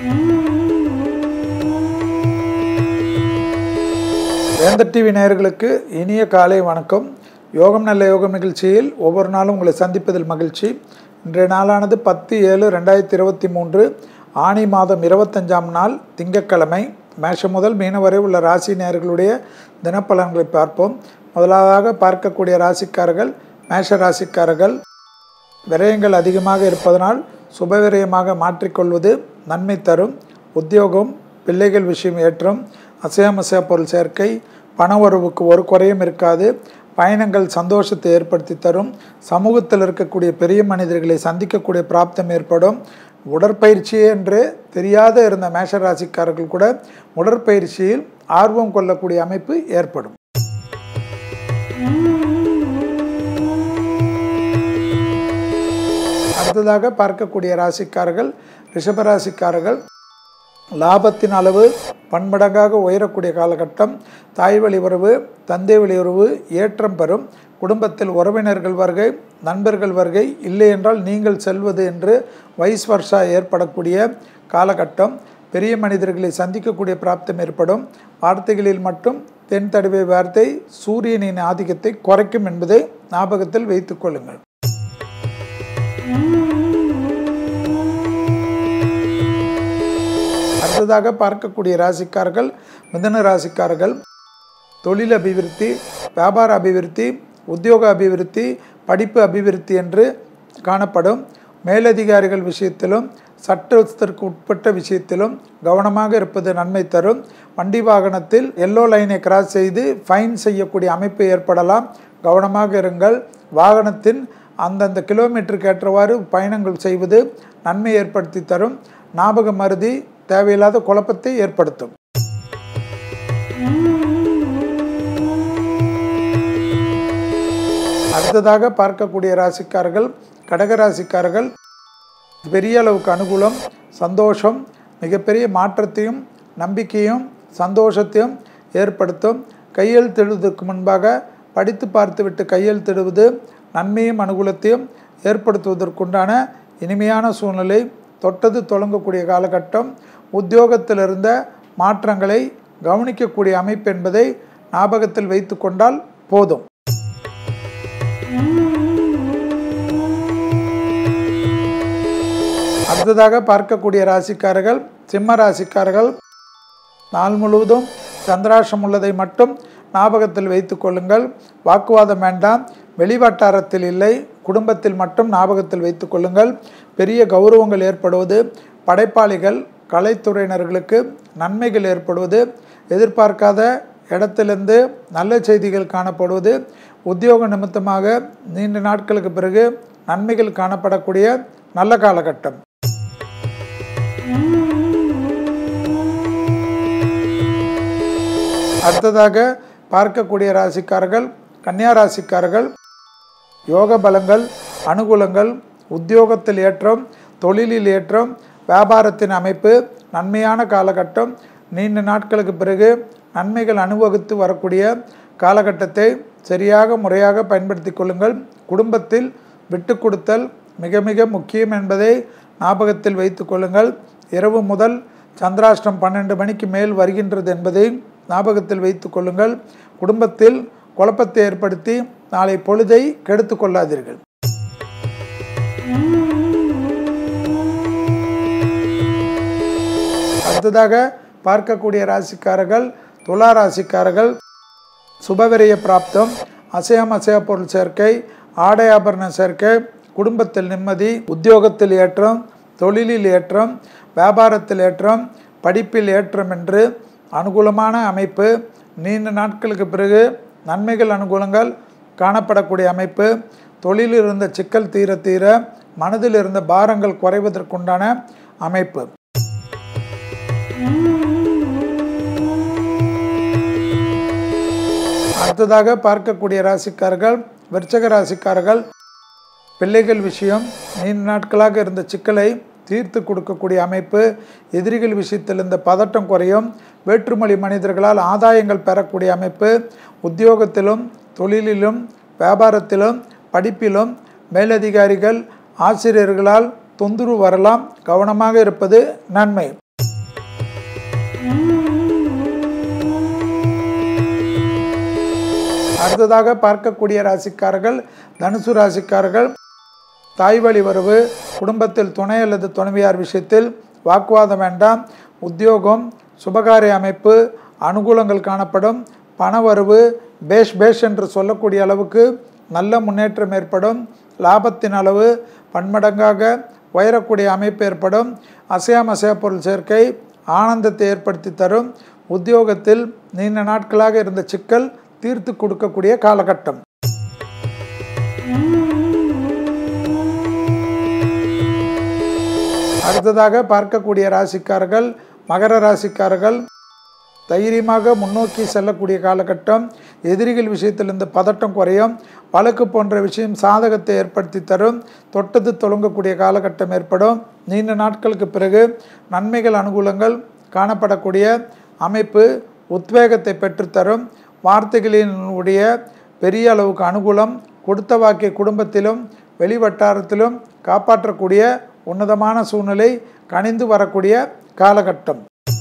வேந்தர் டிவி நேயர்களுக்கு இனிய காலை வணக்கம் யோகம் நல்ல யோகம் நிகழ்ச்சியில் ஒவ்வொரு நாளும் உங்களை சந்திப்பதில் மகிழ்ச்சி இன்றைய நாளானது பத்து ஏழு ரெண்டாயிரத்தி இருபத்தி மூன்று ஆணி மாதம் இருபத்தஞ்சாம் நாள் திங்கட்கிழமை மேஷம் முதல் மீன வரை உள்ள ராசி நேயர்களுடைய தினப்பலன்களை பார்ப்போம் முதலாவதாக பார்க்கக்கூடிய ராசிக்காரர்கள் மேஷ ராசிக்காரர்கள் விரயங்கள் அதிகமாக இருப்பதனால் சுபவிரயமாக மாற்றிக்கொள்வது நன்மை தரும் உத்தியோகம் பிள்ளைகள் விஷயம் ஏற்றம் அசையாமசைய பொருள் சேர்க்கை பண உறவுக்கு ஒரு குறையும் இருக்காது பயணங்கள் சந்தோஷத்தை ஏற்படுத்தி தரும் சமூகத்தில் இருக்கக்கூடிய பெரிய மனிதர்களை சந்திக்கக்கூடிய பிராப்தம் ஏற்படும் உடற்பயிற்சி என்று தெரியாத இருந்த மேஷராசிக்காரர்கள் கூட உடற்பயிற்சியில் ஆர்வம் கொள்ளக்கூடிய அமைப்பு ஏற்படும் அடுத்ததாக பார்க்கக்கூடிய ராசிக்காரர்கள் ரிஷபராசிக்காரர்கள் லாபத்தின் அளவு பன்மடங்காக உயரக்கூடிய காலகட்டம் தாய் வழி உறவு தந்தை வழி உறவு ஏற்றம் பெறும் குடும்பத்தில் உறவினர்கள் வருகை நண்பர்கள் வருகை இல்லை என்றால் நீங்கள் செல்வது என்று வயசு வருஷா ஏற்படக்கூடிய காலகட்டம் பெரிய மனிதர்களை சந்திக்கக்கூடிய பிராப்தம் ஏற்படும் வார்த்தைகளில் மட்டும் தென் தடவை வார்த்தை சூரியனின் ஆதிக்கத்தை குறைக்கும் என்பதை ஞாபகத்தில் வைத்துக் கொள்ளுங்கள் அடுத்ததாக பார்க்கக்கூடிய ராசிக்காரர்கள் மிதன ராசிக்காரர்கள் தொழில் அபிவிருத்தி வியாபார அபிவிருத்தி உத்தியோக அபிவிருத்தி படிப்பு அபிவிருத்தி என்று காணப்படும் மேலதிகாரிகள் விஷயத்திலும் சட்டத்திற்கு உட்பட்ட விஷயத்திலும் கவனமாக இருப்பது நன்மை தரும் வண்டி வாகனத்தில் எல்லோ லைனை கிராஸ் செய்து ஃபைன் செய்யக்கூடிய அமைப்பு ஏற்படலாம் கவனமாக இருங்கள் வாகனத்தின் அந்தந்த கிலோமீட்டருக்கு ஏற்றவாறு பயணங்கள் செய்வது நன்மை ஏற்படுத்தி தரும் ஞாபக மருதி தேவையில்லாத குழப்பத்தை ஏற்படுத்தும் அடுத்ததாக பார்க்கக்கூடிய ராசிக்காரர்கள் கடக ராசிக்காரர்கள் பெரிய அளவுக்கு அனுகூலம் சந்தோஷம் மிகப்பெரிய மாற்றத்தையும் நம்பிக்கையும் சந்தோஷத்தையும் ஏற்படுத்தும் கையெழுத்திடுவதற்கு முன்பாக படித்து பார்த்துவிட்டு கையெழுத்திடுவது நன்மையும் அனுகூலத்தையும் ஏற்படுத்துவதற்குண்டான இனிமையான சூழ்நிலை தொட்டது தொடங்கக்கூடிய காலகட்டம் உத்தியோகத்தில் இருந்த மாற்றங்களை கவனிக்கக்கூடிய அமைப்பு என்பதை ஞாபகத்தில் வைத்து கொண்டால் போதும் அடுத்ததாக பார்க்கக்கூடிய ராசிக்காரர்கள் சிம்ம ராசிக்காரர்கள் நாள் முழுவதும் சந்திராஷம் உள்ளதை மட்டும் ஞாபகத்தில் வைத்து கொள்ளுங்கள் வாக்குவாதம் வேண்டாம் வெளிவட்டாரத்தில் இல்லை குடும்பத்தில் மட்டும் ஞாபகத்தில் வைத்து கொள்ளுங்கள் பெரிய கௌரவங்கள் ஏற்படுவது படைப்பாளிகள் கலைத்துறையினர்களுக்கு நன்மைகள் ஏற்படுவது எதிர்பார்க்காத இடத்திலிருந்து நல்ல செய்திகள் காணப்படுவது உத்தியோக நிமித்தமாக நீண்ட நாட்களுக்கு பிறகு நன்மைகள் காணப்படக்கூடிய நல்ல காலகட்டம் அடுத்ததாக பார்க்கக்கூடிய ராசிக்காரர்கள் கன்னியா ராசிக்காரர்கள் யோக பலங்கள் அனுகூலங்கள் உத்தியோகத்தில் ஏற்றம் தொழிலில் ஏற்றம் வியாபாரத்தின் அமைப்பு நன்மையான காலகட்டம் நீண்ட நாட்களுக்கு பிறகு நன்மைகள் அனுபவித்து வரக்கூடிய காலகட்டத்தை சரியாக முறையாக பயன்படுத்தி கொள்ளுங்கள் குடும்பத்தில் விட்டு கொடுத்தல் மிக மிக முக்கியம் என்பதை ஞாபகத்தில் வைத்து கொள்ளுங்கள் இரவு முதல் சந்திராஷ்டம் பன்னெண்டு மணிக்கு மேல் வருகின்றது என்பதை ஞாபகத்தில் வைத்து கொள்ளுங்கள் குடும்பத்தில் குழப்பத்தை ஏற்படுத்தி நாளை பொழுதை கெடுத்து கொள்ளாதீர்கள் அடுத்ததாக பார்க்கக்கூடிய ராசிக்காரர்கள் துலா ராசிக்காரர்கள் சுபவிரய பிராப்தம் அசையம் அசைய பொருள் சேர்க்கை ஆடை ஆபரண சேர்க்கை குடும்பத்தில் நிம்மதி உத்தியோகத்தில் ஏற்றம் தொழிலில் ஏற்றம் வியாபாரத்தில் ஏற்றம் படிப்பில் ஏற்றம் என்று அனுகூலமான அமைப்பு நீண்ட நாட்களுக்கு பிறகு நன்மைகள் அனுகூலங்கள் காணப்படக்கூடிய அமைப்பு தொழிலில் இருந்த சிக்கல் தீர தீர மனதில் இருந்த பாரங்கள் குறைவதற்குண்டான அமைப்பு அடுத்ததாக பார்க்கக்கூடிய ராசிக்காரர்கள் விருச்சக ராசிக்காரர்கள் பிள்ளைகள் விஷயம் நீண்ட நாட்களாக இருந்த சிக்கலை தீர்த்து கொடுக்கக்கூடிய அமைப்பு எதிரிகள் விஷயத்தில் இந்த பதட்டம் குறையும் வேற்றுமொழி மனிதர்களால் ஆதாயங்கள் பெறக்கூடிய அமைப்பு உத்தியோகத்திலும் தொழிலிலும் வியாபாரத்திலும் படிப்பிலும் மேலதிகாரிகள் ஆசிரியர்களால் தொந்தரவு வரலாம் கவனமாக இருப்பது நன்மை அடுத்ததாக பார்க்கக்கூடிய ராசிக்காரர்கள் தனுசு ராசிக்காரர்கள் தாய் வழி வரவு குடும்பத்தில் துணை அல்லது துணைவியார் விஷயத்தில் வாக்குவாதம் வேண்டாம் உத்தியோகம் சுபகாரிய அமைப்பு அனுகூலங்கள் காணப்படும் பணவரவு பேஷ் பேஷ் என்று சொல்லக்கூடிய அளவுக்கு நல்ல முன்னேற்றம் ஏற்படும் லாபத்தின் அளவு பன்மடங்காக உயரக்கூடிய அமைப்பு ஏற்படும் அசையாம அசையா பொருள் சேர்க்கை ஆனந்தத்தை ஏற்படுத்தி தரும் உத்தியோகத்தில் நீண்ட நாட்களாக இருந்த சிக்கல் தீர்த்து கொடுக்கக்கூடிய காலகட்டம் அடுத்ததாக பார்க்கக்கூடிய ராசிக்காரர்கள் மகர ராசிக்காரர்கள் தைரியமாக முன்னோக்கி செல்லக்கூடிய காலகட்டம் எதிரிகள் விஷயத்தில் இந்த பதட்டம் குறையும் வழக்கு போன்ற விஷயம் சாதகத்தை ஏற்படுத்தி தரும் தொட்டது தொடங்கக்கூடிய காலகட்டம் ஏற்படும் நீண்ட நாட்களுக்கு பிறகு நன்மைகள் அனுகூலங்கள் காணப்படக்கூடிய அமைப்பு உத்வேகத்தை பெற்றுத்தரும் வார்த்தைகளினுடைய பெரிய அளவுக்கு அனுகூலம் கொடுத்த வாக்கிய குடும்பத்திலும் வெளி வட்டாரத்திலும் காப்பாற்றக்கூடிய உன்னதமான சூழ்நிலை கனிந்து வரக்கூடிய காலகட்டம்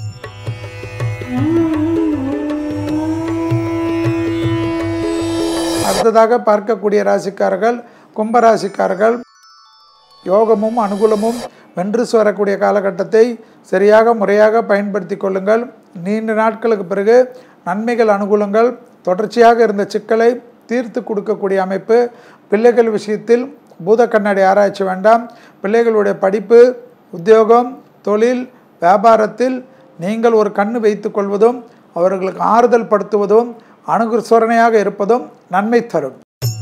அடுத்ததாக பார்க்கக்கூடிய ராசிக்காரர்கள் கும்பராசிக்காரர்கள் யோகமும் அனுகூலமும் வென்று வரக்கூடிய காலகட்டத்தை சரியாக முறையாக பயன்படுத்தி கொள்ளுங்கள் நீண்ட நாட்களுக்கு பிறகு நன்மைகள் அனுகூலங்கள் தொடர்ச்சியாக இருந்த சிக்கலை தீர்த்து கொடுக்கக்கூடிய அமைப்பு பிள்ளைகள் விஷயத்தில் பூத கண்ணாடி ஆராய்ச்சி வேண்டாம் பிள்ளைகளுடைய படிப்பு உத்தியோகம் தொழில் வியாபாரத்தில் நீங்கள் ஒரு கண்ணு வைத்துக் கொள்வதும் அவர்களுக்கு ஆறுதல் படுத்துவதும் அனுகுசரணையாக இருப்பதும் நன்மை தரும்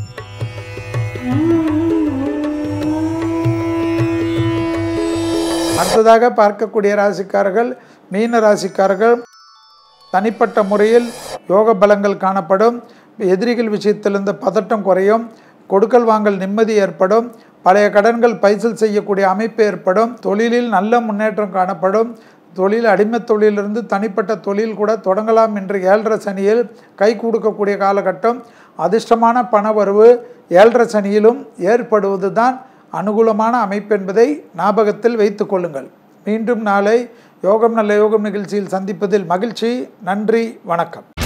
அடுத்ததாக பார்க்கக்கூடிய ராசிக்காரர்கள் மீன ராசிக்காரர்கள் தனிப்பட்ட முறையில் யோக பலங்கள் காணப்படும் எதிரிகள் விஷயத்தில் இருந்த பதட்டம் குறையும் கொடுக்கல் வாங்கல் நிம்மதி ஏற்படும் பழைய கடன்கள் பைசல் செய்யக்கூடிய அமைப்பு ஏற்படும் தொழிலில் நல்ல முன்னேற்றம் காணப்படும் தொழில் அடிமைத் தொழிலிருந்து தனிப்பட்ட தொழில் கூட தொடங்கலாம் என்று ஏழரை சனியில் கை கொடுக்கக்கூடிய காலகட்டம் அதிர்ஷ்டமான பணவரவு ஏழரை சனியிலும் ஏற்படுவது தான் அனுகூலமான அமைப்பு என்பதை ஞாபகத்தில் வைத்துக் கொள்ளுங்கள் மீண்டும் நாளை யோகம் நல்ல யோகம் நிகழ்ச்சியில் சந்திப்பதில் மகிழ்ச்சி நன்றி வணக்கம்